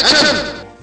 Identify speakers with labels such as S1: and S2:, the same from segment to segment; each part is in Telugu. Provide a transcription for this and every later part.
S1: యాక్షన్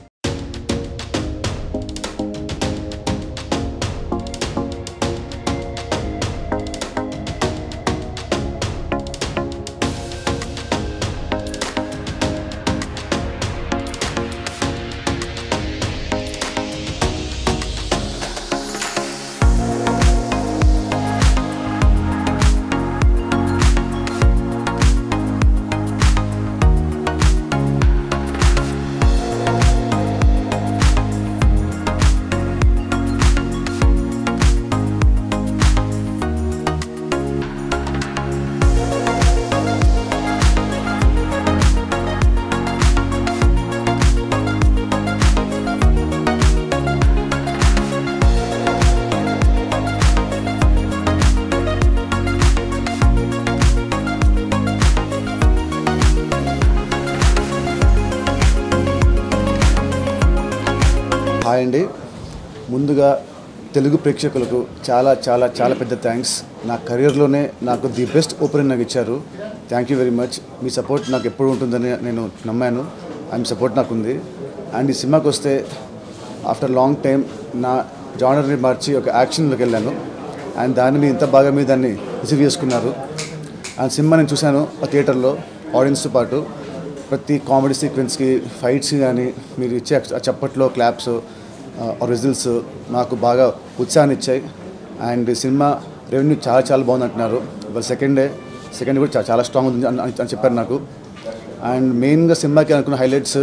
S2: హాయ్ అండి ముందుగా తెలుగు ప్రేక్షకులకు చాలా చాలా చాలా పెద్ద థ్యాంక్స్ నా కెరియర్లోనే నాకు ది బెస్ట్ ఓపెనింగ్ నాకు ఇచ్చారు థ్యాంక్ యూ వెరీ మచ్ మీ సపోర్ట్ నాకు ఎప్పుడు ఉంటుందని నేను నమ్మాను అండ్ సపోర్ట్ నాకు ఉంది అండ్ ఈ సినిమాకి వస్తే ఆఫ్టర్ లాంగ్ టైం నా జానర్ని మార్చి ఒక యాక్షన్లోకి వెళ్ళాను అండ్ దానిని ఇంత బాగా మీరు దాన్ని రిసీవ్ చేసుకున్నారు అండ్ సినిమా నేను చూశాను ఆ థియేటర్లో ఆడియన్స్తో పాటు ప్రతి కామెడీ సీక్వెన్స్కి ఫైట్స్ కానీ మీరు ఇచ్చే ఆ చప్పట్లో క్లాప్స్ రిజల్ట్స్ నాకు బాగా ఉత్సాహాన్ని ఇచ్చాయి అండ్ ఈ సినిమా రెవెన్యూ చాలా చాలా బాగుంది అంటున్నారు ఇవాళ సెకండ్ డే సెకండ్ కూడా చాలా చాలా స్ట్రాంగ్ ఉంది అని అని చెప్పారు నాకు అండ్ మెయిన్గా సినిమాకి అనుకున్న హైలైట్స్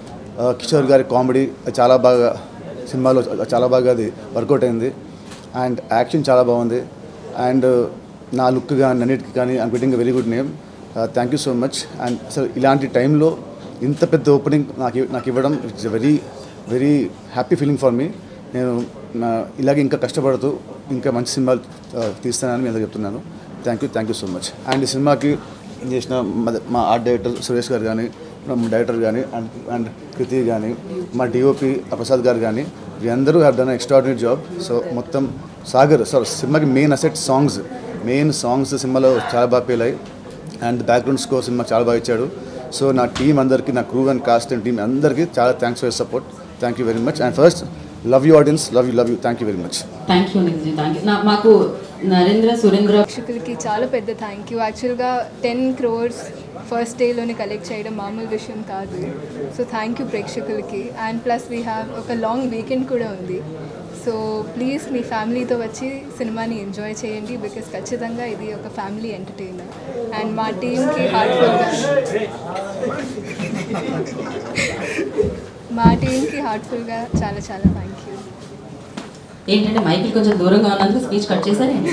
S2: కిషోర్ గారి కామెడీ చాలా బాగా సినిమాలో చాలా బాగా అది వర్కౌట్ అయింది అండ్ యాక్షన్ చాలా బాగుంది అండ్ నా లుక్ కానీ అన్నిటికీ కానీ I'm getting very good name thank you so much and అసలు ఇలాంటి టైంలో ఇంత పెద్ద ఓపెనింగ్ నాకు ఇవ్- నాకు ఇవ్వడం it's very very happy feeling for me నేను నా ఇలాగే ఇంకా కష్టపడుతూ ఇంకా మంచి సినిమాలు ఆ, తీస్తానని మీ అందరూ చెప్తున్నాను thank you thank you so much and ఈ సినిమాకి చేసిన మా- మా ఆర్ట్ డైరెక్టర్ సురేష్ గారు కానీ మా డైరెక్టర్ కానీ అండ్ అండ్ కృతి కానీ మా డిఓపి ప్రసాద్ గారు కానీ వీరందరూ have done extraordinary job so మొత్తం సాగర్ సార్ సినిమాకి main asset songs main songs సినిమాలో చాలా బాగా పేలాయి అండ్ బ్యాక్గ్రౌండ్ స్కోర్ సినిమా చాలా బాగా ఇచ్చాడు సో నా టీం అందరికీ నా crew and cast and team అందరికీ చాలా thanks for support thank you very much and first love you audience love you love you thank you very much
S3: thank you నిజం థ్యాంక్ యూ నా- మాకు నరేంద్ర సురేంద్ర
S4: ప్రేక్షకులకి చాలా పెద్ద థ్యాంక్ యూ యాక్చువల్గా టెన్ క్రోర్స్ ఫస్ట్ డేలోనే కలెక్ట్ చేయడం మామూలు విషయం కాదు సో థ్యాంక్ యూ ప్రేక్షకులకి అండ్ ప్లస్ వీ హ్యావ్ ఒక లాంగ్ వీకెండ్ కూడా ఉంది సో ప్లీజ్ మీ ఫ్యామిలీతో వచ్చి సినిమాని ఎంజాయ్ చేయండి బికాస్ ఖచ్చితంగా ఇది ఒక ఫ్యామిలీ ఎంటర్టైనర్ అండ్ మా టీంకి హార్ట్ఫుల్గా మా టీంకి హార్ట్ఫుల్గా చాలా చాలా థ్యాంక్ యూ
S3: ఏంటంటే మైకిల్ కొంచెం దూరంగా ఉన్నందుకు స్పీచ్ కట్ చేశారేంటి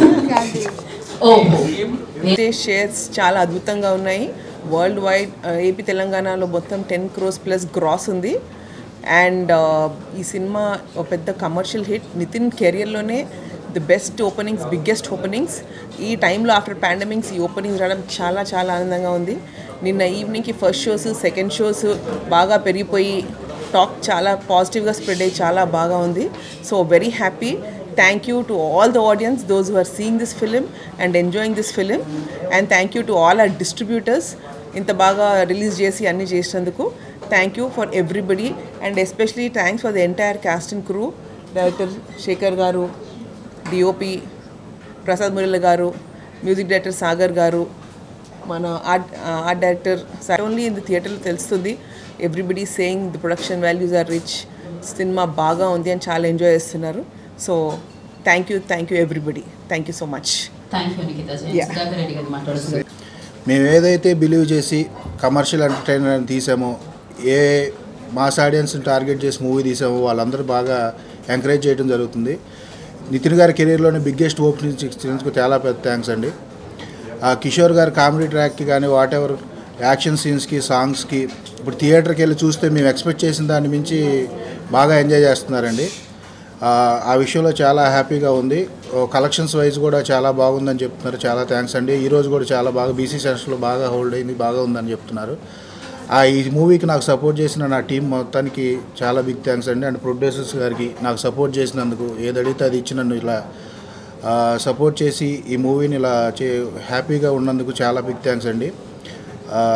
S3: ఓహో
S5: స్టేజ్ షేర్స్ చాలా అద్భుతంగా ఉన్నాయి వరల్డ్ వైడ్ ఏపీ తెలంగాణలో మొత్తం టెన్ క్రోస్ ప్లస్ గ్రాస్ ఉంది అండ్ ఈ సినిమా ఒక పెద్ద కమర్షియల్ హిట్ నితిన్ కెరియర్లోనే the best openings biggest openings ఈ టైంలో ఆఫ్టర్ పాండమిక్స్ ఈ ఓపెనింగ్స్ రావడం చాలా చాలా ఆనందంగా ఉంది నిన్న ఈవినింగ్కి ఫస్ట్ షోస్ సెకండ్ షోస్ బాగా పెరిగిపోయి టాక్ చాలా పాజిటివ్గా స్ప్రెడ్ అయ్యి చాలా బాగా ఉంది so very happy thank you to all the audience those who are seeing this film and enjoying this film and thank you to all our distributors ఇంత బాగా రిలీజ్ చేసి అన్ని చేసినందుకు thank you for everybody and especially thanks for the entire cast and crew director Shekhar garu D O P Prasad Murali గారు మ్యూజిక్ డైరెక్టర్ సాగర్ గారు మన art art director only in the థియేటర్లో తెలుస్తుంది everybody saying the production values are rich సినిమా బాగా ఉంది అని చాలా ఎంజాయ్ చేస్తున్నారు so thank you thank you everybody thank you so much
S3: thank you Nikhitha Sudhakar Reddy garu మాట్లాడుతున్నారు
S6: మేము ఏదైతే బిలీవ్ చేసి కమర్షియల్ ఎంటర్టైనర్ అని తీసామో ఏ మాస్ ఆడియన్స్ని టార్గెట్ చేసి మూవీ తీసామో వాళ్ళందరూ బాగా ఎంకరేజ్ చేయడం జరుగుతుంది నితిన్ గారి కెరీర్లోనే బిగ్గెస్ట్ ఓపెనింగ్ ఇచ్చినందుకు చాలా పెద్ద థ్యాంక్స్ అండి ఆ కిషోర్ గారి కామెడీ ట్రాక్కి కానీ వాట్ ఎవర్ యాక్షన్ సీన్స్కి సాంగ్స్కి ఇప్పుడు థియేటర్కి వెళ్ళి చూస్తే మేము ఎక్స్పెక్ట్ చేసిన దాని మించి బాగా ఎంజాయ్ చేస్తున్నారండి ఆ, ఆ విషయంలో చాలా హ్యాపీగా ఉంది కలెక్షన్స్ వైజ్ కూడా చాలా బాగుందని చెప్తున్నారు చాలా థ్యాంక్స్ అండి ఈరోజు కూడా చాలా బాగా బీసీ సెషన్స్లో బాగా హోల్డ్ అయింది బాగా ఉందని చెప్తున్నారు ఆ ఈ మూవీకి నాకు సపోర్ట్ చేసిన నా టీం మొత్తానికి చాలా బిగ్ థ్యాంక్స్ అండి అండ్ ప్రొడ్యూసర్స్ గారికి నాకు సపోర్ట్ చేసినందుకు ఏది అడిగితే అది ఇచ్చి నన్ను ఇలా సపోర్ట్ చేసి ఈ మూవీని ఇలా చే హ్యాపీగా ఉన్నందుకు చాలా బిగ్ థ్యాంక్స్ అండి ఆ,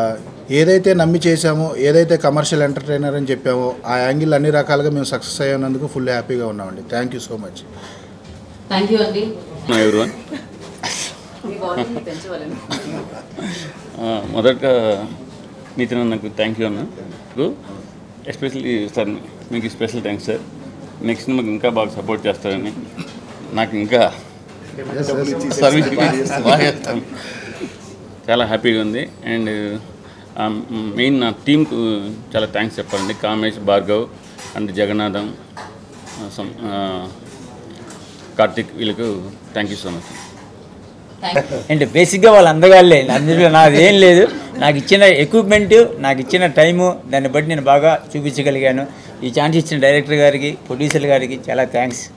S6: ఏదైతే నమ్మి చేశామో ఏదైతే కమర్షియల్ ఎంటర్టైనర్ అని చెప్పామో ఆ యాంగిల్ అన్ని రకాలుగా మేము సక్సెస్ అయ్యినందుకు ఫుల్ హ్యాపీగా ఉన్నామండి thank you so much
S3: thank you అండి
S1: ఎవరివన్
S3: మీ volume పెంచవాలని
S1: మొదటగా నితిన్ అన్నకు థ్యాంక్ యూ అన్న ఎస్పెషల్లీ సార్ మీకు స్పెషల్ థ్యాంక్స్ సార్ నెక్స్ట్ సినిమాకి ఇంకా బాగా సపోర్ట్ చేస్తారని నాకు ఇంకా సర్వీస్ బాగా చేస్తాను చాలా హ్యాపీగా ఉంది అండ్ మెయిన్ నా టీంకు చాలా థ్యాంక్స్ చెప్పాలండి కామేష్ భార్గవ్ అండ్ జగన్నాథం ఆ, సం- ఆ, కార్తిక్ వీళ్ళకు thank you so much
S3: thank you
S7: అంటే బేసిక్గా వాళ్ళు అందగాళ్ళే అందులో నాది ఏం లేదు నాకు ఇచ్చిన ఎక్విప్మెంట్ నాకు ఇచ్చిన టైము దాన్ని బట్టి నేను బాగా చూపించగలిగాను ఈ ఛాన్స్ ఇచ్చిన డైరెక్టర్ గారికి ప్రొడ్యూసర్ గారికి చాలా థ్యాంక్స్